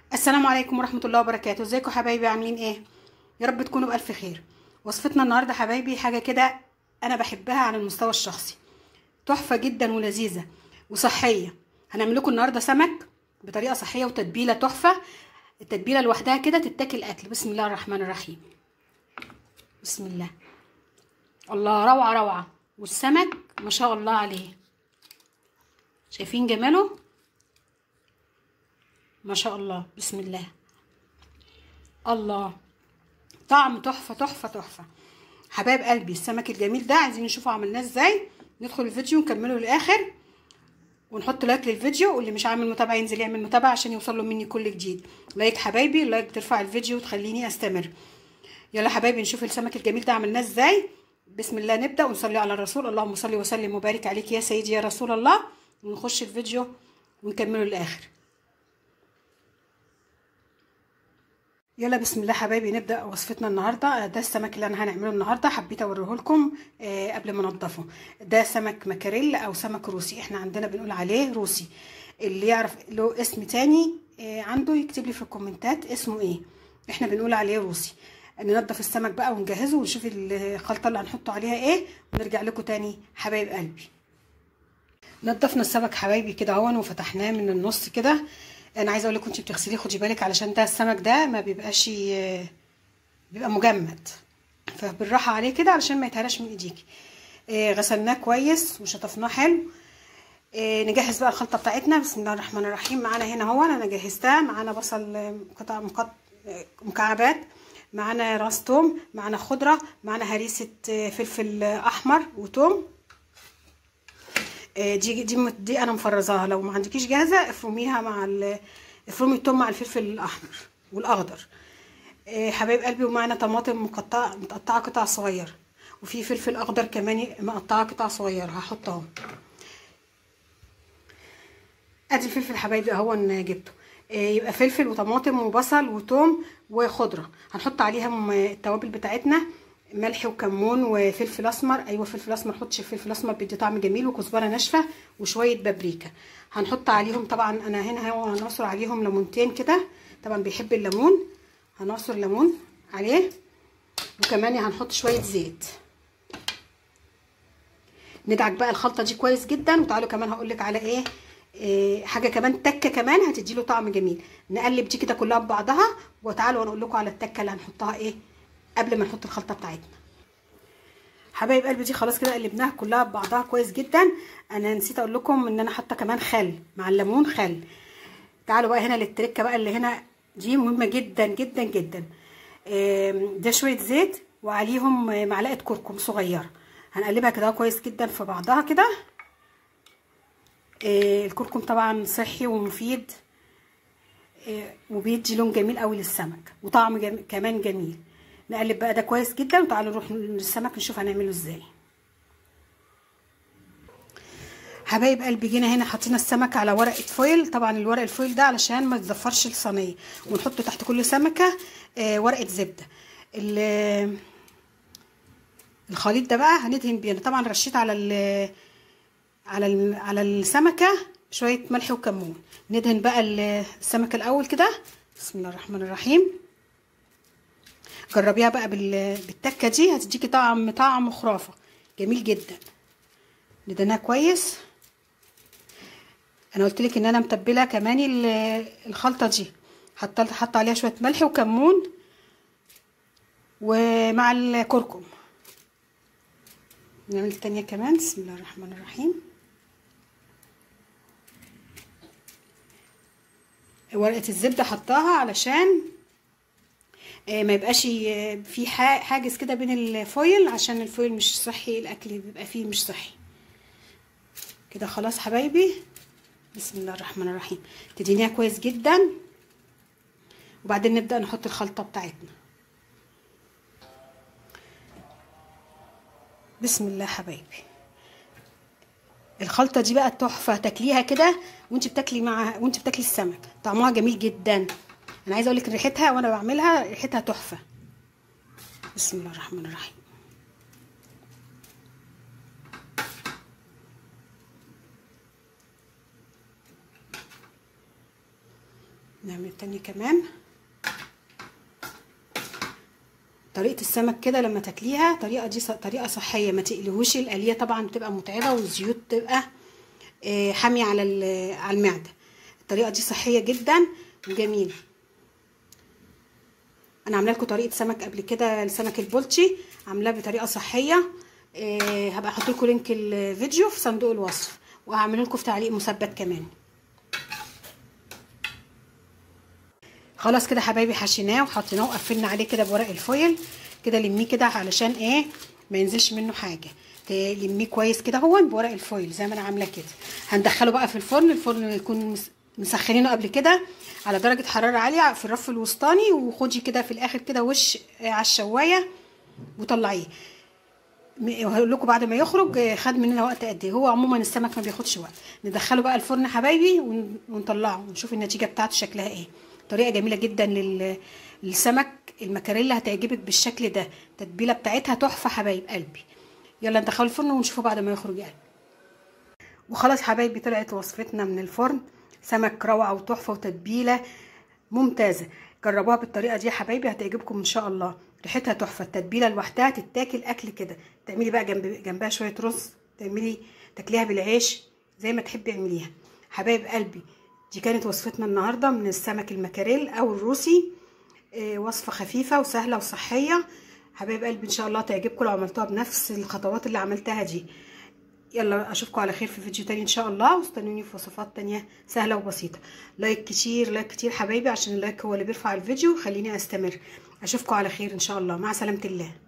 السلام عليكم ورحمة الله وبركاته ازيكم حبايبي عاملين ايه يا رب تكونوا بألف خير وصفتنا النهاردة حبايبي حاجة كده انا بحبها على المستوى الشخصي تحفة جدا ولذيذة وصحية هنعمل لكم النهاردة سمك بطريقة صحية وتتبيلة تحفة التتبيلة لوحدها كده تتاكل اكل بسم الله الرحمن الرحيم بسم الله الله روعة روعة والسمك ما شاء الله عليه شايفين جماله ما شاء الله بسم الله الله طعم تحفه تحفه تحفه حبايب قلبي السمك الجميل ده عايزين نشوفه عملناه ازاي ندخل الفيديو ونكمله للاخر ونحط لايك للفيديو واللي مش عامل متابعه ينزل يعمل متابعه عشان يوصل له مني كل جديد لايك حبايبي لايك ترفع الفيديو وتخليني استمر يلا حبايبي نشوف السمك الجميل ده عملناه ازاي بسم الله نبدا ونصلي على الرسول اللهم صل وسلم وبارك عليك يا سيدي يا رسول الله ونخش الفيديو ونكمله للاخر يلا بسم الله حبايبي نبدا وصفتنا النهارده ده السمك اللي انا هنعمله النهارده حبيت اوريه لكم آه قبل ما انضفه ده سمك مكاريل او سمك روسي احنا عندنا بنقول عليه روسي اللي يعرف له اسم تاني آه عنده يكتب لي في الكومنتات اسمه ايه احنا بنقول عليه روسي ننضف السمك بقى ونجهزه ونشوف الخلطه اللي هنحطه عليها ايه ونرجع لكم تاني حبايب قلبي نضفنا السمك حبايبي كده اهون وفتحناه من النص كده انا عايزه اقول لكم انت بتغسليه خدي بالك علشان ده السمك ده ما بيبقاش بيبقى مجمد فبالراحه عليه كده علشان ما يتهرش من ايديكي غسلناه كويس وشطفناه حلو نجهز بقى الخلطه بتاعتنا بسم الله الرحمن الرحيم معانا هنا اهو انا جهزتها معانا بصل قطع مكعبات معانا راس توم معانا خضره معانا هريسه فلفل احمر وتوم دي دي دي انا مفرزاها لو ما عندكيش جاهزه افرميها مع افرمي التوم مع الفلفل الاحمر والاخضر حبايب قلبي ومعنا طماطم مقطعه متقطعه قطع صغيره وفي فلفل اخضر كمان مقطعه قطع صغيره هحطهم ادي الفلفل حبايبي اهو انا جبته يبقى فلفل وطماطم وبصل وتوم وخضره هنحط عليهم التوابل بتاعتنا ملح وكمون وفلفل اسمر ايوه فلفل اسمر حطش الفلفل الاسمر بيدي طعم جميل وكزبره ناشفه وشويه بابريكا هنحط عليهم طبعا انا هنا هنعصر عليهم ليمونتين كده طبعا بيحب الليمون هنعصر ليمون عليه وكمان هنحط شويه زيت ندعك بقى الخلطه دي كويس جدا وتعالوا كمان هقول لك على ايه إيه حاجه كمان تكه كمان هتدي له طعم جميل نقلب دي كده كلها ببعضها وتعالوا انا اقول لكم على التكه اللي هنحطها ايه قبل ما نحط الخلطه بتاعتنا حبايب قلبي دي خلاص كده قلبناها كلها ببعضها كويس جدا انا نسيت اقول لكم ان انا حاطه كمان خل مع الليمون خل تعالوا بقى هنا للتركه بقى اللي هنا دي مهمه جدا جدا جدا ده شويه زيت وعليهم معلقه كركم صغيره هنقلبها كده كويس جدا في بعضها كده الكركم طبعا صحي ومفيد وبيدي لون جميل قوي للسمك وطعم جم... كمان جميل نقلب بقى ده كويس جدا وتعالوا نروح للسمك نشوف هنعمله ازاي حبايب قلبي جينا هنا حطينا السمك على ورقه فويل طبعا الورق الفويل ده علشان ما تزفرش الصينيه ونحط تحت كل سمكه آه ورقه زبده الخليط ده بقى هندهن بيه طبعا رشيت على ال على ال على السمكه شويه ملح وكمون ندهن بقى السمكه الاول كده بسم الله الرحمن الرحيم جربيها بقى بالتكه دي هتديكي طعم طعم خرافه جميل جدا ندهنها كويس انا قلت لك ان انا متبله كمان الخلطه دي حطيت حط عليها شويه ملح وكمون ومع الكركم نعمل التانية كمان بسم الله الرحمن الرحيم ورقه الزبده حطاها علشان ما يبقاش في حاجز كده بين الفويل عشان الفويل مش صحي الاكل بيبقى فيه مش صحي كده خلاص حبايبي بسم الله الرحمن الرحيم تدينيها كويس جدا وبعدين نبدا نحط الخلطه بتاعتنا بسم الله حبايبي الخلطه دي بقى تحفه تاكليها كده وانت بتاكلي مع وانت بتاكلي السمك طعمها جميل جدا انا عايزه اقول لك ريحتها وانا بعملها ريحتها تحفه بسم الله الرحمن الرحيم نعمل التانية كمان طريقه السمك كده لما تاكليها طريقه دي طريقه صحيه ما تقليهوش القليه طبعا بتبقى متعبه والزيوت بتبقى حاميه على على المعده الطريقه دي صحيه جدا وجميله انا عامله لكم طريقه سمك قبل كده السمك البولتي عاملاه بطريقه صحيه أه هبقى احط لكم لينك الفيديو في صندوق الوصف وهعمل لكم في تعليق مثبت كمان خلاص كده حبايبي حشيناه وحطيناه وقفلنا عليه كده بورق الفويل كده لميه كده علشان ايه ما ينزلش منه حاجه تلميه كويس كده هو بورق الفويل زي ما انا عامله كده هندخله بقى في الفرن الفرن يكون مسخنينه قبل كده على درجه حراره عاليه في الرف الوسطاني وخدي كده في الاخر كده وش على الشوايه وطلعيه هقول لكم بعد ما يخرج خد مننا وقت قد ايه هو عموما السمك ما بياخدش وقت ندخله بقى الفرن حبايبي ونطلعه ونشوف النتيجه بتاعته شكلها ايه طريقه جميله جدا للسمك المكاريلا هتعجبك بالشكل ده التتبيله بتاعتها تحفه حبايب قلبي يلا ندخله الفرن ونشوفه بعد ما يخرج يعني وخلاص حبايبي طلعت وصفتنا من الفرن سمك روعه وتحفه وتتبيله ممتازه جربوها بالطريقه دي يا حبايبي هتعجبكم ان شاء الله ريحتها تحفه التتبيله لوحدها تتاكل اكل كده تعملي بقى جنب جنبها شويه رز تعملي تاكليها بالعيش زي ما تحبي اعمليها حبايب قلبي دي كانت وصفتنا النهارده من السمك المكاريل او الروسي آه وصفه خفيفه وسهله وصحيه حبايب قلبي ان شاء الله تعجبكم لو عملتوها بنفس الخطوات اللي عملتها دي يلا اشوفكم على خير في فيديو تاني ان شاء الله واستنوني في وصفات تانية سهله وبسيطه لايك كتير لايك كتير حبايبي عشان اللايك هو اللي بيرفع الفيديو خليني استمر اشوفكم على خير ان شاء الله مع سلامه الله